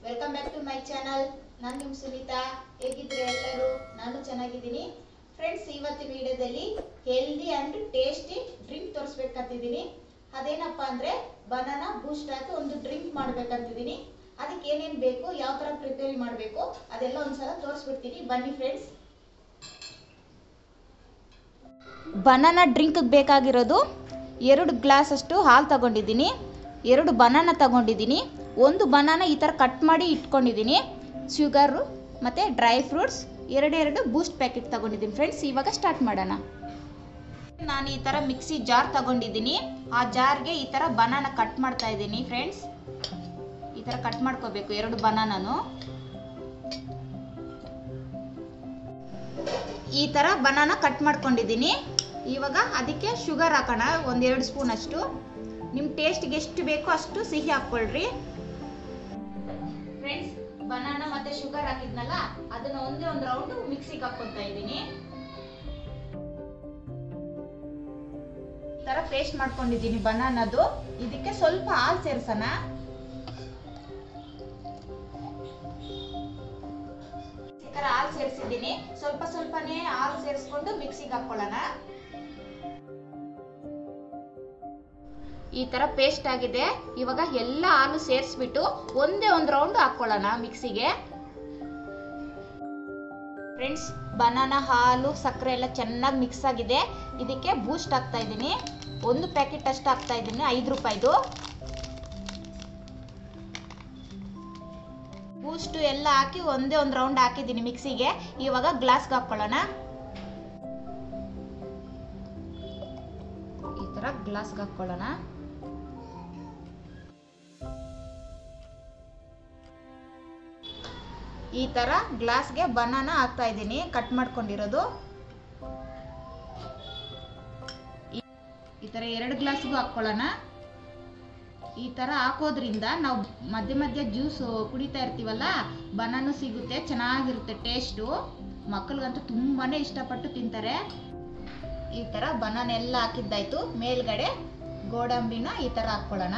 welcome back to my channel ನಾನು ನಿಮ್ಮ ಸುನೀತಾ ಹೇಗಿದ್ರೆ ಎಲ್ಲರೂ ನಾನು ಚೆನ್ನಾಗಿದ್ದೀನಿ ಫ್ರೆಂಡ್ಸ್ ಇವತ್ತಿನ ವಿಡಿಯೋದಲ್ಲಿ ಹೆಲ್ದಿ ಆ್ಯಂಡ್ ಟೇಸ್ಟಿ ಡ್ರಿಂಕ್ ತೋರಿಸ್ಬೇಕಂತಿದ್ದೀನಿ ಅದೇನಪ್ಪ ಅಂದರೆ ಬನಾನಾ ಬೂಸ್ಟ್ ಹಾಕಿ ಒಂದು ಡ್ರಿಂಕ್ ಮಾಡ್ಬೇಕಂತಿದ್ದೀನಿ ಅದಕ್ಕೆ ಏನೇನು ಬೇಕು ಯಾವ ಥರ ಪ್ರಿಪೇರ್ ಮಾಡಬೇಕು ಅದೆಲ್ಲ ಒಂದ್ಸಲ ತೋರಿಸ್ಬಿಡ್ತೀನಿ ಬನ್ನಿ ಫ್ರೆಂಡ್ಸ್ ಬನಾನಾ ಡ್ರಿಂಕ್ಗೆ ಬೇಕಾಗಿರೋದು ಎರಡು ಗ್ಲಾಸ್ ಅಷ್ಟು ಹಾಲು ತಗೊಂಡಿದ್ದೀನಿ ಎರಡು ಬನಾನ ತಗೊಂಡಿದ್ದೀನಿ ಒಂದು ಬನಾನ ಈ ಥರ ಕಟ್ ಮಾಡಿ ಇಟ್ಕೊಂಡಿದ್ದೀನಿ ಶುಗರು ಮತ್ತು ಡ್ರೈ ಫ್ರೂಟ್ಸ್ ಎರಡೆರಡು ಬೂಸ್ಟ್ ಪ್ಯಾಕೆಟ್ ತಗೊಂಡಿದ್ದೀನಿ ಫ್ರೆಂಡ್ಸ್ ಇವಾಗ ಸ್ಟಾರ್ಟ್ ಮಾಡೋಣ ನಾನು ಈ ಥರ ಮಿಕ್ಸಿ ಜಾರ್ ತಗೊಂಡಿದ್ದೀನಿ ಆ ಜಾರ್ಗೆ ಈ ಥರ ಬನಾನ ಕಟ್ ಮಾಡ್ತಾ ಇದ್ದೀನಿ ಫ್ರೆಂಡ್ಸ್ ಈ ಥರ ಕಟ್ ಮಾಡ್ಕೋಬೇಕು ಎರಡು ಬನಾನನು ಈ ಥರ ಬನಾನ ಕಟ್ ಮಾಡ್ಕೊಂಡಿದ್ದೀನಿ ಇವಾಗ ಅದಕ್ಕೆ ಶುಗರ್ ಹಾಕೋಣ ಒಂದೆರಡು ಸ್ಪೂನ್ ಅಷ್ಟು ನಿಮ್ಮ ಟೇಸ್ಟ್ಗೆ ಎಷ್ಟು ಬೇಕೋ ಅಷ್ಟು ಸಿಹಿ ಹಾಕ್ಕೊಳ್ರಿ ಫ್ರೆಂಡ್ಸ್ ಬನಾನ ಮತ್ತೆ ಶುಗರ್ ಹಾಕಿದ್ನಲ್ಲ ಅದನ್ನ ಒಂದೇ ಒಂದು ರೌಂಡ್ ಮಿಕ್ಸಿಗೆ ಹಾಕೊತಾ ಇದ್ದೀನಿ ಈ ತರ ಪೇಸ್ಟ್ ಮಾಡ್ಕೊಂಡಿದ್ದೀನಿ ಬನಾನದು ಇದಕ್ಕೆ ಸ್ವಲ್ಪ ಹಾಲು ಸೇರ್ಸೋಣ ಈ ತರ ಹಾಲು ಸೇರಿಸಿದ್ದೀನಿ ಸ್ವಲ್ಪ ಸ್ವಲ್ಪನೇ ಹಾಲು ಸೇರಿಸ್ಕೊಂಡು ಮಿಕ್ಸಿಗೆ ಹಾಕೊಳ್ಳೋಣ ಈ ತರ ಪೇಸ್ಟ್ ಆಗಿದೆ ಇವಾಗ ಎಲ್ಲ ಹಾಲು ಸೇರಿಸ್ಬಿಟ್ಟು ಒಂದೇ ಒಂದು ರೌಂಡ್ ಹಾಕೊಳ್ಳೋಣ ಮಿಕ್ಸಿಗೆ ಫ್ರೆಂಡ್ಸ್ ಬನಾನಾ ಹಾಲು ಸಕ್ಕರೆ ಎಲ್ಲ ಚೆನ್ನಾಗಿ ಮಿಕ್ಸ್ ಆಗಿದೆ ಇದಕ್ಕೆ ಬೂಸ್ಟ್ ಹಾಕ್ತಾ ಇದ್ದೀನಿ ಒಂದು ಪ್ಯಾಕೆಟ್ ಅಷ್ಟು ಹಾಕ್ತಾ ಇದ್ದೀನಿ ಐದು ರೂಪಾಯಿದು ಬೂಸ್ಟ್ ಎಲ್ಲ ಹಾಕಿ ಒಂದೇ ಒಂದು ರೌಂಡ್ ಹಾಕಿದ್ದೀನಿ ಮಿಕ್ಸಿಗೆ ಇವಾಗ ಗ್ಲಾಸ್ಗೆ ಹಾಕೊಳ್ಳೋಣ ಈ ತರ ಗ್ಲಾಸ್ಗೆ ಹಾಕೊಳ್ಳೋಣ ಈ ತರ ಗ್ಲಾಸ್ಗೆ ಬನಾನ ಹಾಕ್ತಾ ಇದ್ದೀನಿ ಕಟ್ ಮಾಡ್ಕೊಂಡಿರೋದು ಈ ತರ ಎರಡು ಗ್ಲಾಸ್ಗೂ ಹಾಕೊಳ್ಳೋಣ ಈ ತರ ಹಾಕೋದ್ರಿಂದ ನಾವು ಮಧ್ಯ ಮಧ್ಯ ಜ್ಯೂಸ್ ಕುಡಿತಾ ಇರ್ತೀವಲ್ಲ ಬನಾನು ಸಿಗುತ್ತೆ ಚೆನ್ನಾಗಿರುತ್ತೆ ಟೇಸ್ಟು ಮಕ್ಕಳಿಗಂತೂ ತುಂಬಾನೇ ಇಷ್ಟಪಟ್ಟು ತಿಂತಾರೆ ಈ ತರ ಬನಾನ ಎಲ್ಲ ಹಾಕಿದ್ದಾಯ್ತು ಮೇಲ್ಗಡೆ ಗೋಡಂಬಿನ ಈ ತರ ಹಾಕೊಳ್ಳೋಣ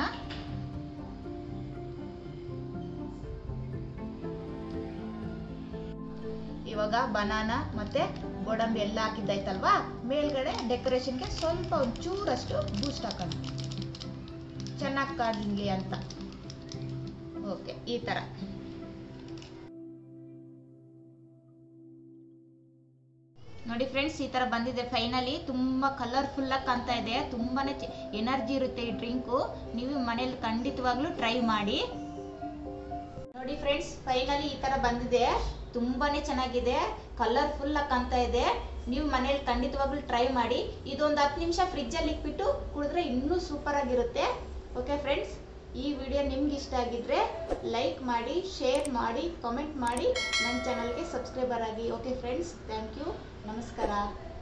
ಇವಾಗ ಬನಾನ ಮತ್ತೆ ಗೋಡಂಬಿ ಎಲ್ಲ ಹಾಕಿದ್ದಾಯ್ತಲ್ವಾ ಮೇಲ್ಗಡೆ ಡೆಕೋರೇಷನ್ಗೆ ಸ್ವಲ್ಪ ಒಂಚೂರಷ್ಟು ಬೂಸ್ಟ್ ಹಾಕೋಣ ಚೆನ್ನಾಗಿ ಕಾಣಲಿ ಅಂತ ಓಕೆ ಈ ತರ ನೋಡಿ ಫ್ರೆಂಡ್ಸ್ ಈ ತರ ಬಂದಿದೆ ಫೈನಲಿ ತುಂಬಾ ಕಲರ್ಫುಲ್ ಆಗಿ ಕಾಣ್ತಾ ಇದೆ ತುಂಬಾನೇ ಎನರ್ಜಿ ಇರುತ್ತೆ ಈ ಡ್ರಿಂಕು ನೀವು ಮನೇಲಿ ಖಂಡಿತವಾಗ್ಲೂ ಟ್ರೈ ಮಾಡಿ ನೋಡಿ ಫ್ರೆಂಡ್ಸ್ ಫೈನಲಿ ಈ ತರ ಬಂದಿದೆ ತುಂಬಾನೇ ಚೆನ್ನಾಗಿದೆ ಕಲರ್ಫುಲ್ ಆಗಿ ಕಾಣ್ತಾ ಇದೆ ನೀವು ಮನೇಲಿ ಖಂಡಿತವಾಗ್ಲೂ ಟ್ರೈ ಮಾಡಿ ಇದೊಂದು ಹತ್ತು ನಿಮಿಷ ಫ್ರಿಜ್ಜಲ್ಲಿ ಇಟ್ಬಿಟ್ಟು ಕುಡಿದ್ರೆ ಇನ್ನೂ ಸೂಪರ್ ಆಗಿರುತ್ತೆ ಓಕೆ ಫ್ರೆಂಡ್ಸ್ ಈ ವಿಡಿಯೋ ನಿಮ್ಗೆ ಇಷ್ಟ ಆಗಿದ್ರೆ ಲೈಕ್ ಮಾಡಿ ಶೇರ್ ಮಾಡಿ ಕಾಮೆಂಟ್ ಮಾಡಿ ನನ್ನ ಚಾನಲ್ಗೆ ಸಬ್ಸ್ಕ್ರೈಬರ್ ಆಗಿ ಓಕೆ ಫ್ರೆಂಡ್ಸ್ ಥ್ಯಾಂಕ್ ಯು ನಮಸ್ಕಾರ